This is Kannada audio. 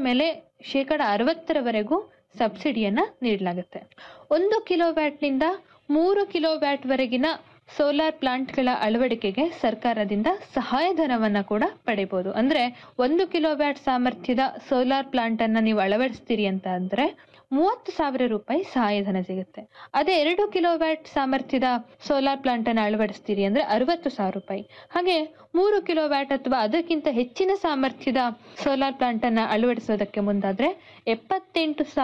ಮೇಲೆ ಶೇಕಡ ಅರವತ್ತರವರೆಗೂ ಸಬ್ಸಿಡಿಯನ್ನ ನೀಡಲಾಗುತ್ತೆ ಒಂದು ಕಿಲೋವ್ಯಾಟ್ನಿಂದ ಮೂರು ಕಿಲೋವ್ಯಾಟ್ ವರೆಗಿನ ಸೋಲಾರ್ ಪ್ಲಾಂಟ್ಗಳ ಅಳವಡಿಕೆಗೆ ಸರ್ಕಾರದಿಂದ ಸಹಾಯಧನವನ್ನ ಕೂಡ ಪಡಿಬಹುದು ಅಂದ್ರೆ ಒಂದು ಕಿಲೋವ್ಯಾಟ್ ಸಾಮರ್ಥ್ಯದ ಸೋಲಾರ್ ಪ್ಲಾಂಟ್ ಅನ್ನ ನೀವು ಅಳವಡಿಸ್ತೀರಿ ಅಂತ ಅಂದ್ರೆ ಮೂವತ್ತು ಸಾವಿರ ರೂಪಾಯಿ ಸಹಾಯಧನ ಸಿಗುತ್ತೆ ಅದೇ ಎರಡು ಕಿಲೋವ್ಯಾಟ್ ಸಾಮರ್ಥ್ಯದ ಸೋಲಾರ್ ಪ್ಲಾಂಟ್ ಅನ್ನು ಅಳವಡಿಸ್ತೀರಿ ಅಂದ್ರೆ ಅರವತ್ತು ಸಾವಿರ ರೂಪಾಯಿ ಹಾಗೆ ಮೂರು ಕಿಲೋವ್ಯಾಟ್ ಅಥವಾ ಅದಕ್ಕಿಂತ ಹೆಚ್ಚಿನ ಸಾಮರ್ಥ್ಯದ ಸೋಲಾರ್ ಪ್ಲಾಂಟ್ ಅನ್ನ ಅಳವಡಿಸೋದಕ್ಕೆ ಮುಂದಾದ್ರೆ ಎಪ್ಪತ್ತೆಂಟು ಸಾವಿರ